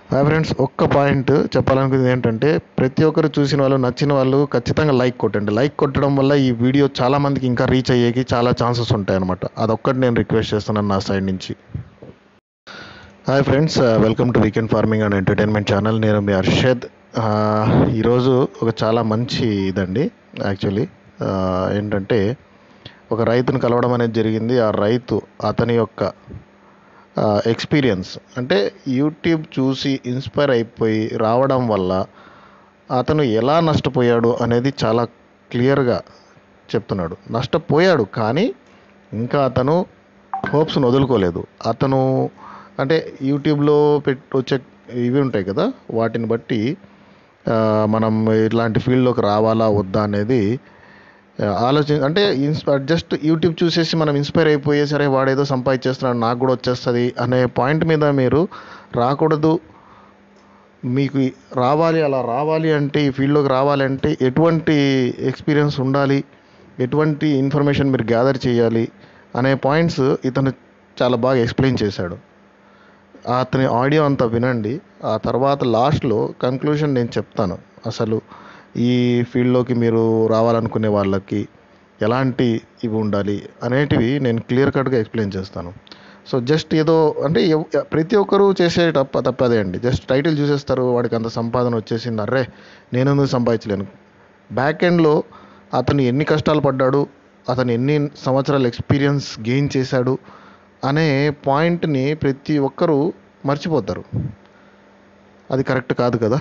Hi friends ఒక్క point చెప్పాలనుకుంది ఏంటంటే ప్రతి ఒక్కరు చూసిన వాళ్ళు నచ్చిన వాళ్ళు ఖచ్చితంగా లైక్ కొట్టండి లైక్ కొట్టడం వల్ల ఈ వీడియో చాలా మందికి ఇంకా రీచ్ అయ్యేకి చాలా ఛాన్సెస్ ఉంటాయి అనమాట అదొక్కటి నేను రిక్వెస్ట్ చేస్తున్నాను నా సైడ్ నుంచి hi friends welcome to weekend farming and entertainment channel నేను మీ హర్షద్ ఆ, ఈరోజు ఒక చాలా మంచి ఇదండి యాక్చువల్లీ ఏంటంటే ఒక రైతును కలవడం అనేది జరిగింది ఆ రైతు అతని యొక్క ఎక్స్పీరియన్స్ అంటే యూట్యూబ్ చూసి ఇన్స్పైర్ అయిపోయి రావడం వల్ల అతను ఎలా నష్టపోయాడు అనేది చాలా క్లియర్గా చెప్తున్నాడు నష్టపోయాడు కానీ ఇంకా అతను హోప్స్ను వదులుకోలేదు అతను అంటే యూట్యూబ్లో పెట్టి వచ్చే ఇవి ఉంటాయి కదా వాటిని బట్టి ఆ, మనం ఇట్లాంటి ఫీల్డ్లోకి రావాలా వద్దా అనేది ఆలోచన అంటే ఇన్స్పైర్ జస్ట్ యూట్యూబ్ చూసేసి మనం ఇన్స్పైర్ అయిపోయి సరే వాడేదో సంపాదించేస్తున్నాడు నాకు కూడా వచ్చేస్తుంది అనే పాయింట్ మీద మీరు రాకూడదు మీకు రావాలి అలా రావాలి అంటే ఈ ఫీల్డ్లోకి రావాలి అంటే ఎటువంటి ఎక్స్పీరియన్స్ ఉండాలి ఎటువంటి ఇన్ఫర్మేషన్ మీరు గ్యాదర్ చేయాలి అనే పాయింట్స్ ఇతను చాలా బాగా ఎక్స్ప్లెయిన్ చేశాడు అతని ఆడియో అంతా వినండి ఆ తర్వాత లాస్ట్లో కంక్లూషన్ నేను చెప్తాను అసలు ఈ ఫీల్డ్లోకి మీరు రావాలనుకునే వాళ్ళకి ఎలాంటి ఇవి ఉండాలి అనేటివి నేను క్లియర్ కట్గా ఎక్స్ప్లెయిన్ చేస్తాను సో జస్ట్ ఏదో అంటే ఎవ్- ప్రతి ఒక్కరూ చేసే తప్ప తప్పదే అండి జస్ట్ టైటిల్ చూసేస్తారు వాడికి అంత సంపాదన వచ్చేసింది అర్రే నేను ఎందుకు సంపాదించలేను బ్యాక్ ఎండ్లో అతను ఎన్ని కష్టాలు పడ్డాడు అతను ఎన్ని సంవత్సరాల ఎక్స్పీరియన్స్ గెయిన్ చేశాడు అనే పాయింట్ని ప్రతి ఒక్కరూ మర్చిపోతారు అది కరెక్ట్ కాదు కదా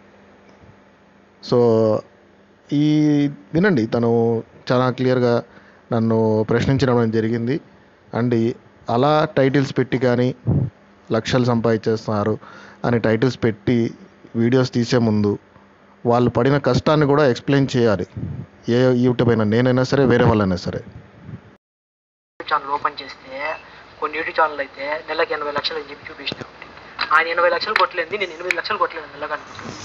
సో ఈ వినండి తను చాలా క్లియర్గా నన్ను ప్రశ్నించడం జరిగింది అండ్ ఈ- అలా టైటిల్స్ పెట్టి కానీ లక్షలు సంపాదించేస్తున్నారు అని టైటిల్స్ పెట్టి వీడియోస్ తీసే ముందు వాళ్ళు పడిన కష్టాన్ని కూడా ఎక్స్ప్లెయిన్ చేయాలి ఏ యూట్యూబ్ అయినా నేనైనా సరే వేరే వాళ్ళైనా సరే యూట్యూబ్ ఛానల్ ఓపెన్ చేస్తే కొన్ని యూట్యూబ్ ఛానల్ అయితే నెలకి ఎనభై లక్షలు అని చెప్పి చూపించిన ఆయన ఎనభై లక్షలు కొట్టలేదు నేను ఎనిమిది లక్షలు కొట్టలేదు నెలగా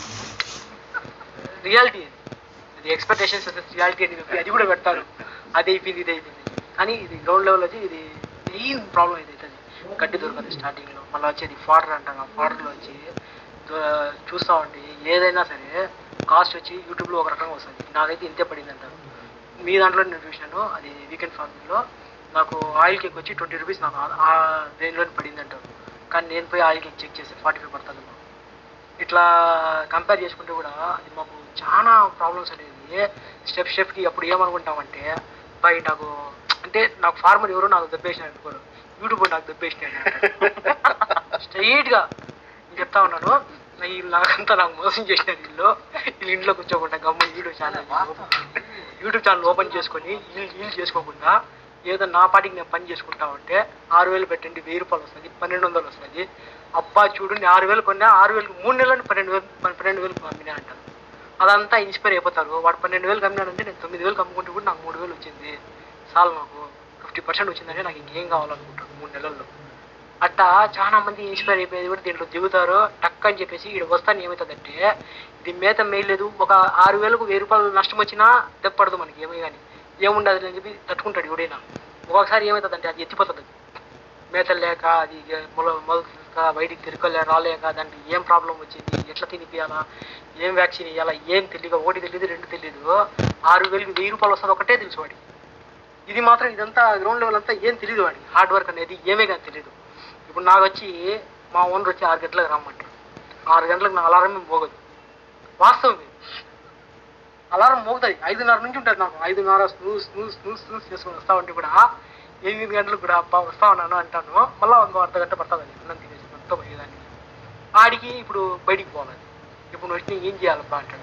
రియాలిటీ ఇది ఎక్స్పెక్టేషన్స్ రియాలిటీ అని చెప్పి అది కూడా పెడతారు అది అయిపోయింది ఇది అయిపోయింది కానీ ఇది గ్రౌండ్ లెవెల్ వచ్చి ఇది మెయిన్ ప్రాబ్లం ఇది అవుతుంది గడ్డి దొరకదు స్టార్టింగ్లో మళ్ళీ వచ్చేది ఫాడర్ అంటాం ఆ ఫాడర్లో వచ్చి దో- చూస్తా ఉండి ఏదైనా సరే కాస్ట్ వచ్చి యూట్యూబ్లో ఒక రకంగా వస్తుంది నాకైతే ఇంతే పడింది అంటారు మీ దాంట్లో నేను చూశాను అది వీకెండ్ ఫార్మింగ్లో నాకు ఆయిల్ కేక్ వచ్చి ట్వంటీ రూపీస్ నాకు ఆ- ఆ రేంజ్లో పడింది అంటారు కానీ నేను పోయి ఆయిల్ కేక్ చెక్ చేసి ఫార్టీ ఫైవ్ పడుతుంది మాకు ఇట్లా కంపేర్ చేసుకుంటే కూడా అది మాకు చాలా ప్రాబ్లమ్స్ అనేది స్టెప్ స్టెప్కి అప్పుడు ఏమనుకుంటామంటే బై నాకు అంటే నాకు ఫార్మర్ ఎవరో నాకు దెబ్బేసిన అనుకోరు యూట్యూబ్ నాకు దెబ్బేసినాడు స్ట్రైట్గా నేను చెప్తా ఉన్నాను వీళ్ళు నాకంతా నాకు మోసం చేసినారు వీళ్ళు వీళ్ళు ఇంట్లో కూర్చోకుండా గమ్ము YouTube channel YouTube channel open చేసుకొని వీళ్ళు వీళ్ళు చేసుకోకుండా ఏదో నా పాటికి నేను పని చేసుకుంటా ఉంటే ఆరు వేలు పెట్టండి వెయ్యి రూపాయలు వస్తుంది పన్నెండు వందలు వస్తుంది అబ్బా చూడు నేను ఆరు వేలు కొన్నా ఆరు వేలు మూడు నెలలు పన్నెండు వేలు పన్నెండు వేలు అమ్మినా అంటారు అదంతా ఇన్స్పైర్ అయిపోతారు వాడు పన్నెండు వేలు అమ్మినాడంటే నేను తొమ్మిది వేలు అమ్ముకుంటే కూడా నాకు మూడు వేలు వచ్చింది చాలు నాకు ఫిఫ్టీ పర్సెంట్ వచ్చిందంటే నాకు ఇంకేం కావాలనుకుంటాను మూడు నెలల్లో అట్టా చాలా మంది ఇన్స్పైర్ అయిపోయేది కూడా దీంట్లో దిగుతారు టక్ అని చెప్పేసి ఇక్కడ వస్తాను ఏమవుతుందంటే ఇది మేత మేయలేదు ఒక ఆరు వేలకు వెయ్యి రూపాయలు నష్టం వచ్చినా దెబ్బపడదు మనకి ఏమీ కానీ ఏముండదు అని చెప్పి తట్టుకుంటాడు ఎవడైనా ఒక్కొక్కసారి ఏమవుతుందంటే అది ఎత్తిపోతుంది మేతలు లేక అది మొల మొలక బయటికి తిరగలే రాలేక దానికి ఏం ప్రాబ్లం వచ్చింది ఎట్లా తినిపియాలా ఏం వ్యాక్సిన్ ఇవ్వాలా ఏం తెలియదు ఒకటి తెలియదు రెండు తెలియదు ఆరు వేలకి వెయ్యి రూపాయలు వస్తుంది ఒకటే తెలుసు వాడికి ఇది మాత్రం ఇదంతా గ్రౌండ్ లెవెల్ అంతా ఏం తెలియదు వాడికి హార్డ్ వర్క్ అనేది ఏమీ కానీ తెలియదు ఇప్పుడు నాకు వచ్చి మా ఓనర్ వచ్చి ఆరు గంటలకు రమ్మంటారు ఆరు గంటలకు నా అలారం మోగదు వాస్తవం ఇది అలారం మోగుతుంది ఐదున్నర నుంచి ఉంటుంది నాకు ఐదున్నర స్నూస్ స్నూస్ స్నూస్ స్నూస్ చేసుకొని వస్తా ఉంటే కూడా ఎనిమిది గంటలకు కూడా అబ్బా వస్తా ఉన్నాను అంటాను మళ్ళీ ఇంకో అర్ధ గంట పడుతుంది అది అన్నం తినేసి మొత్తం పోయేదానికి ఆడికి ఇప్పుడు బయటికి పోవాలి ఇప్పుడు నువ్వు వచ్చి ఏం చేయాలబ్బా అంటాడు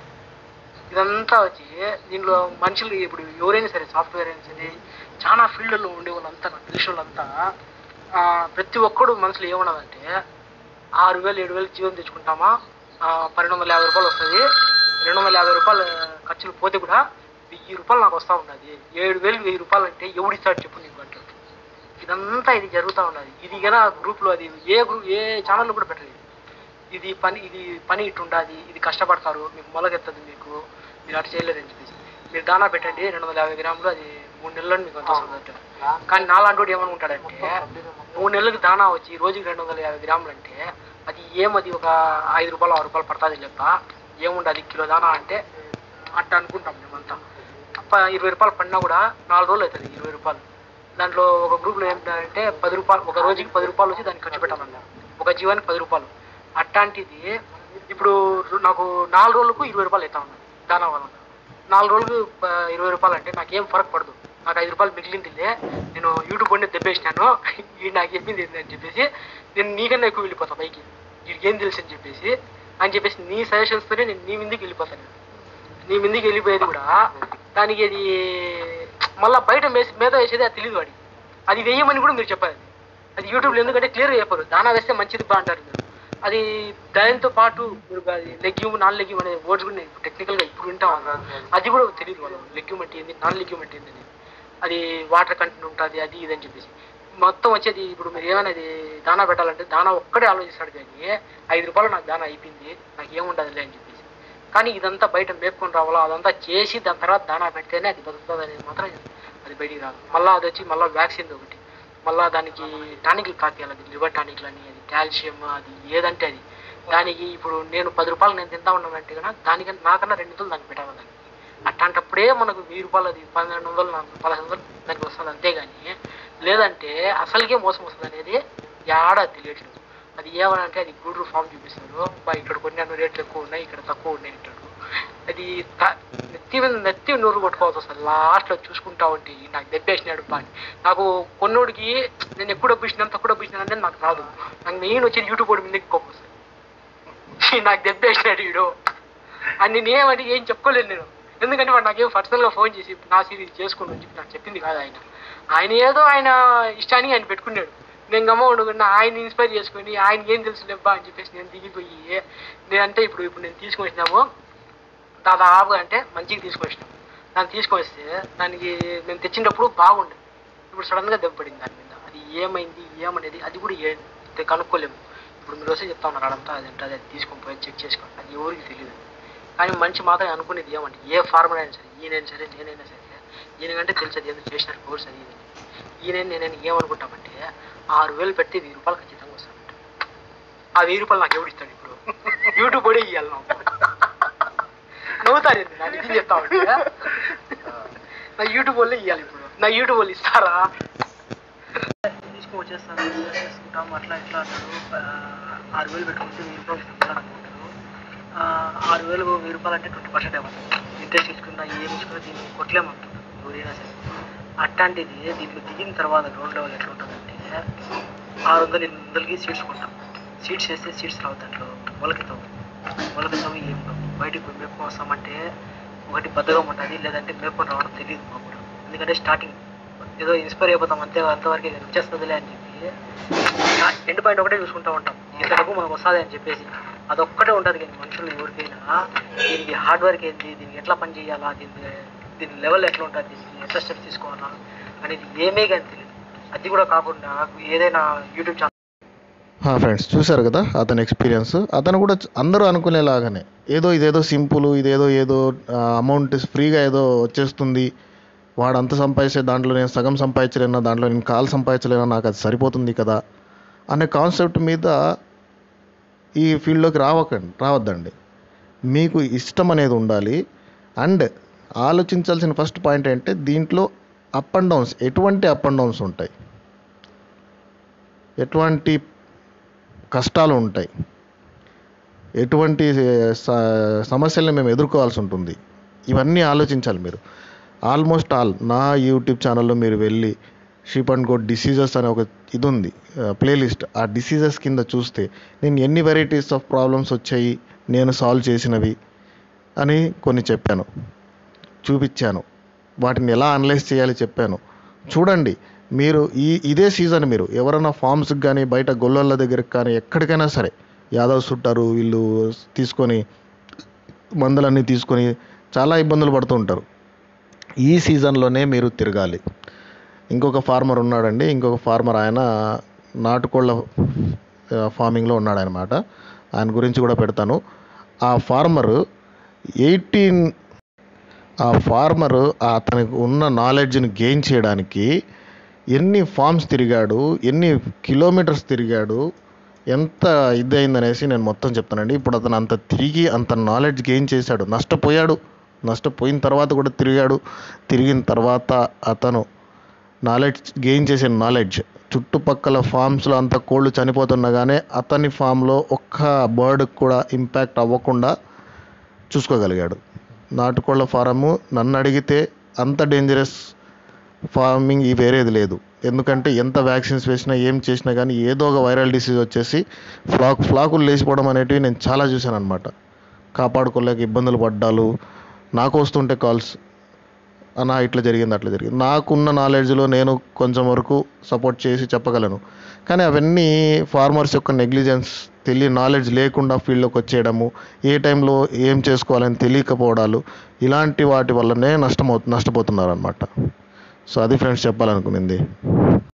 ఇదంతా వచ్చి దీనిలో మనుషులు ఇప్పుడు ఎవరైనా సరే సాఫ్ట్వేర్ అయినా సరే చాలా ఫీల్డ్లో ఉండే వాళ్ళంతా నాకు తెలిసిన వాళ్ళంతా ఆ, ప్రతి ఒక్కడు మనసులో ఏమన్నదంటే ఆరు వేలు ఏడు వేలు జీవం తెచ్చుకుంటామా ఆ, పన్నెండు వందల యాభై రూపాయలు వస్తుంది రెండు వందల యాభై రూపాయలు ఖర్చులు పోతే కూడా వెయ్యి రూపాయలు నాకు వస్తూ ఉన్నది ఏడు వేలు వెయ్యి రూపాయలు అంటే ఎవడిస్తాడు చెప్పు నీకు అంటారు ఇదంతా ఇది జరుగుతూ ఉన్నది ఇది కదా గ్రూప్లో అది ఏ గ్రూప్ ఏ ఛానల్లో కూడా పెట్టలేదు ఇది పని ఇది పని ఇటు ఉండాలి ఇది కష్టపడతారు మీకు మొలకెత్తదు మీకు మీరు అటు చేయలేరు అని చెప్పేసి మీరు దానా పెట్టండి రెండు వందల యాభై గ్రాములు అది మూడు నెలల్లో మీకు అంత వస్తుంది అంటారు కానీ నాలాంటి వాడు ఏమనుకుంటాడంటే మూడు నెలలకు దానా వచ్చి రోజుకి రెండు వందల యాభై గ్రాములు అంటే అది ఏమది ఒక ఐదు రూపాయలు ఆరు రూపాయలు పడుతుంది లెక్క ఏముండదు కిలో దానా అంటే అట్ట అనుకుంటాం మేమంతా ప- ఇరవై రూపాయలు పడినా కూడా నాలుగు రోజులు అవుతుంది ఇరవై రూపాయలు దాంట్లో ఒక గ్రూప్లో ఏంటంటే పది రూపాయలు ఒక రోజుకి పది రూపాయలు వచ్చి దానికి ఖర్చు పెట్టాలన్నారు ఒక జీవానికి పది రూపాయలు అట్లాంటిది ఇప్పుడు నాకు నాలుగు రోజులకు ఇరవై రూపాయలు అవుతా ఉన్నాయి దానా వల్ల నాలుగు రోజులకు ప- ఇరవై రూపాయలు అంటే నాకేం ఫరక్ పడదు నాకు ఐదు రూపాయలు మిగిలిందిలే నేను యూట్యూబ్ ఉండి దెబ్బేసినాను ఈ నాకు చెప్పింది ఏంటని చెప్పేసి నేను నీకన్నా ఎక్కువ వెళ్ళిపోతా పైకి వీడికి ఏం తెలుసు అని చెప్పేసి అని చెప్పేసి నీ సజెషన్స్తోనే నేను నీ ముందుకు వెళ్ళిపోతాను నీ ముందుకు వెళ్ళిపోయేది కూడా దానికి అది మళ్ళీ బయట మేసి మీద వేసేది అది తెలియదు వాడికి అది వేయమని కూడా మీరు చెప్పాలి అది యూట్యూబ్లో ఎందుకంటే క్లియర్గా చెప్పారు దానా వేస్తే మంచిది బా అంటారు మీరు అది దానితో పాటు మీరు అది లెగ్యూమ్ నాన్ లెగ్యూమ్ అనే వర్డ్స్ కూడా నేను టెక్నికల్గా ఇప్పుడు వింటాం అది కూడా తెలియదు వాళ్ళు లెగ్యూమ్ అంటే ఏంది నాన్ లెగ్యూమ్ అంటే ఏంది అది వాటర్ కంటెంట్ ఉంటుంది అది ఇది అని చెప్పేసి మొత్తం వచ్చేది ఇప్పుడు మీరు ఏమైనా అది దానా పెట్టాలంటే దానా ఒక్కడే ఆలోచిస్తాడు కానీ ఐదు రూపాయలు నాకు దానా అయిపోయింది నాకు ఏముండదులే అని చెప్పేసి కానీ ఇదంతా బయట మేపుకొని రావాలా అదంతా చేసి దాని తర్వాత దానా పెడితేనే అది బతుకుతుంది అనేది మాత్రం అది బయటికి రాదు మళ్ళీ అది వచ్చి మళ్ళీ వ్యాక్సిన్ ఒకటి మళ్ళీ దానికి టానిక్లు కాపేయాలి అది లివర్ టానిక్లు అని అది కాల్షియం అది ఏదంటే అది దానికి ఇప్పుడు నేను పది రూపాయలు నేను తింటా ఉన్నానంటే కన్నా దానికన్నా నాకన్నా రెండు వందలు దానికి పెట్టాలి దానికి అట్లాంటప్పుడే మనకు వెయ్యి రూపాయలు అది పన్నెండు వందలు నాలుగు పదహైదు వందలు దానికి వస్తుంది అంతేగాని లేదంటే అసలుకే మోసం వస్తుంది అనేది ఏడా తెలియట్లేదు అది ఏమనంటే అది గూడూరు ఫామ్ చూపిస్తాడు బా ఇక్కడ కొన్ని అన్ని రేట్లు ఎక్కువ ఉన్నాయి ఇక్కడ తక్కువ ఉన్నాయి అంటాడు అది త- నెత్తి మీద నెత్తి నూరు కొట్టుకోవాల్సి వస్తుంది లాస్ట్లో చూసుకుంటా ఉంటే ఈ నాకు దెబ్బేసినాడు బా అని. నాకు కొన్నోడికి నేను ఎక్కువ డబ్బు ఇచ్చినాను తక్కువ డబ్బు ఇచ్చినాను అనేది నాకు రాదు నాకు మెయిన్ వచ్చేది యూట్యూబ్ వాడి మీదకి కోపం వస్తుంది ఈ నాకు దెబ్బేసినాడు వీడు అని నేనేమంటే ఏం చెప్పుకోలేను నేను ఎందుకంటే వాడు నాకేం పర్సనల్గా ఫోన్ చేసి నా సిరీస్ చేసుకుని అని చెప్పి నాకు చెప్పింది కాదు ఆయన ఆయన ఏదో ఆయన ఇష్టానికి ఆయన పెట్టుకున్నాడు నేను గమ్మ ఉండకుండా ఆయన ఇన్స్పైర్ చేసుకొని ఆయన ఏం తెలుసు లేబ్బా అని చెప్పేసి నేను దిగిపోయి నేనంటే ఇప్పుడు ఇప్పుడు నేను తీసుకొని వచ్చినాము దాదాపుగా అంటే మంచిగా తీసుకొచ్చినాం దాన్ని తీసుకొస్తే దానికి మేము తెచ్చినప్పుడు బాగుండే ఇప్పుడు సడన్గా దెబ్బపడింది దాని మీద అది ఏమైంది ఏమనేది అది కూడా ఏ తె- కనుక్కోలేము ఇప్పుడు మీరు వస్తే చెప్తా ఉన్నారు అడంతా అది అంటే అది తీసుకొని పోయి చెక్ చేసుకోండి అది ఎవరికి తెలియదు కానీ మంచి మాత్రం అనుకునేది ఏమంటే ఏ ఫార్మర్ అయినా సరే ఈయనైనా సరే నేనైనా సరే ఈయనకంటే తెలుసు అది ఎందుకు చేసినారు కోర్స్ అది ఇది అని. ఈయన నేనైనా ఏమనుకుంటామంటే ఆరు వేలు పెడితే వెయ్యి రూపాయలు ఖచ్చితంగా వస్తానంట ఆ వెయ్యి రూపాయలు నాకు ఎవడు ఇస్తాడు ఇప్పుడు యూట్యూబ్ కూడా ఇవ్వాలి నాకు నవ్వుతారు నా నిజం చెప్తా ఉంటే నా యూట్యూబ్ వాళ్ళు ఇవ్వాలి ఇప్పుడు నా యూట్యూబ్ వాళ్ళు ఇస్తారా తీసుకొని వచ్చేస్తాను చేసుకుంటాం అట్లా ఇట్లా అన్నాడు ఆ, ఆరు వేలు పెట్టుకుంటే వెయ్యి రూపాయలు ఇస్తాను అనుకుంటారు ఆ, ఆరు వేలు వెయ్యి రూపాయలు అంటే ట్వంటీ పర్సెంట్ ఇవ్వాలి ఇంట్రెస్ట్ తీసుకున్నా ఏం తీసుకున్నా దీన్ని కొట్టలేమంటున్నారు ఎవరైనా సరే అట్లాంటిది దీంట్లో దిగిన తర్వాత గ్రౌండ్ లెవెల్ ఎట్లా ఉంటుందంటే ఆరు వందలు ఎనిమిది వందలకి సీట్స్ కొంటాం సీట్స్ వేస్తే సీట్స్ రావు దాంట్లో మొలకెత్తావు మొలకెత్తావు ఏం రావు బయటికి పోయి మేపుకొని వస్తామంటే ఒకటి బద్దగా ఉంటుంది లేదంటే మేపుకొని రావడం తెలియదు మాకు కూడా ఎందుకంటే స్టార్టింగ్ ఏదో ఇన్స్పైర్ అయిపోతాం అంతే అంతవరకే ఇది వచ్చేస్తుందిలే అని చెప్పి ఎండ్ పాయింట్ ఒకటే చూసుకుంటూ ఉంటాం ఇంత డబ్బు మనకు వస్తుంది అని చెప్పేసి అదొక్కటే ఉంటుంది కానీ మనుషులు ఎవరికైనా దీనికి హార్డ్ వర్క్ ఏంది దీనికి ఎట్లా పని చేయాలా దీని దీని లెవెల్ ఎట్లా ఉంటుంది దీనికి ఎట్లా స్టెప్స్ తీసుకోవాలా అనేది ఏమీ కానీ తెలియదు అది కూడా కాకుండా ఏదైనా యూట్యూబ్ ఛానల్ ఫ్రెండ్స్ చూశారు కదా అతని ఎక్స్పీరియన్స్ అతను కూడా చ- అందరూ అనుకునేలాగానే ఏదో ఇదేదో సింపుల్ ఇదేదో ఏదో అమౌంట్ ఫ్రీగా ఏదో వచ్చేస్తుంది వాడు అంత సంపాదించే దాంట్లో నేను సగం సంపాదించలేనా దాంట్లో నేను కాలు సంపాదించలేనా నాకు అది సరిపోతుంది కదా అనే కాన్సెప్ట్ మీద ఈ ఫీల్డ్లోకి రావకండి రావద్దండి మీకు ఇష్టం అనేది ఉండాలి అండ్ ఆలోచించాల్సిన ఫస్ట్ పాయింట్ ఏంటంటే దీంట్లో అప్ అండ్ డౌన్స్ ఎటువంటి అప్ అండ్ డౌన్స్ ఉంటాయి ఎటువంటి కష్టాలు ఉంటాయి ఎటువంటి స- సమస్యల్ని మేము ఎదుర్కోవాల్సి ఉంటుంది ఇవన్నీ ఆలోచించాలి మీరు ఆల్మోస్ట్ ఆల్ నా యూట్యూబ్ ఛానల్లో మీరు వెళ్ళి షీప్ అండ్ గోడ్ డిసీజెస్ అనే ఒక ఇది ఉంది ప్లేలిస్ట్ ఆ డిసీజెస్ కింద చూస్తే నేను ఎన్ని వెరైటీస్ ఆఫ్ ప్రాబ్లమ్స్ వచ్చాయి నేను సాల్వ్ చేసినవి అని కొన్ని చెప్పాను చూపించాను వాటిని ఎలా అనలైజ్ చేయాలి చెప్పాను చూడండి మీరు ఈ ఇదే సీజన్ మీరు ఎవరైనా ఫామ్స్కి కానీ బయట గొల్లల దగ్గరికి కానీ ఎక్కడికైనా సరే యాదవ్స్ ఉంటారు వీళ్ళు తీసుకొని మందులన్నీ తీసుకొని చాలా ఇబ్బందులు పడుతూ ఉంటారు ఈ సీజన్లోనే మీరు తిరగాలి ఇంకొక ఫార్మర్ ఉన్నాడండి ఇంకొక ఫార్మర్ ఆయన నాటుకోళ్ళ ఫార్మింగ్లో ఉన్నాడు అనమాట ఆయన గురించి కూడా పెడతాను ఆ ఫార్మరు ఎయిటీన్ ఆ ఫార్మరు అతనికి ఉన్న నాలెడ్జ్ని గెయిన్ చేయడానికి ఎన్ని ఫామ్స్ తిరిగాడు ఎన్ని కిలోమీటర్స్ తిరిగాడు ఎంత ఇది అయిందనేసి నేను మొత్తం చెప్తానండి ఇప్పుడు అతను అంత తిరిగి అంత నాలెడ్జ్ గెయిన్ చేశాడు నష్టపోయాడు నష్టపోయిన తర్వాత కూడా తిరిగాడు తిరిగిన తర్వాత అతను నాలెడ్జ్ గెయిన్ చేసే నాలెడ్జ్ చుట్టుపక్కల ఫామ్స్లో అంత కోళ్ళు చనిపోతుండగానే అతని ఫామ్లో ఒక్క బర్డ్ కూడా ఇంపాక్ట్ అవ్వకుండా చూసుకోగలిగాడు నాటుకోళ్ళ ఫారము నన్ను అడిగితే అంత డేంజరస్ ఫార్మింగ్ ఈ వేరేది లేదు ఎందుకంటే ఎంత వ్యాక్సిన్స్ వేసినా ఏం చేసినా కానీ ఏదో ఒక వైరల్ డిసీజ్ వచ్చేసి ఫ్లాక్ ఫ్లాకులు లేచిపోవడం అనేటివి నేను చాలా చూశాను అనమాట కాపాడుకోలేక ఇబ్బందులు పడ్డాలు నాకు వస్తుంటే కాల్స్ అన్నా ఇట్లా జరిగింది అట్లా జరిగింది నాకున్న నాలెడ్జ్లో నేను కొంచెం వరకు సపోర్ట్ చేసి చెప్పగలను కానీ అవన్నీ ఫార్మర్స్ యొక్క నెగ్లిజెన్స్ తెలియ నాలెడ్జ్ లేకుండా ఫీల్డ్లోకి వచ్చేయడము ఏ టైంలో ఏం చేసుకోవాలని తెలియకపోవడాలు ఇలాంటి వాటి వల్లనే నష్టమవు నష్టపోతున్నారు అనమాట సో అది ఫ్రెండ్స్ చెప్పాలనుకునింది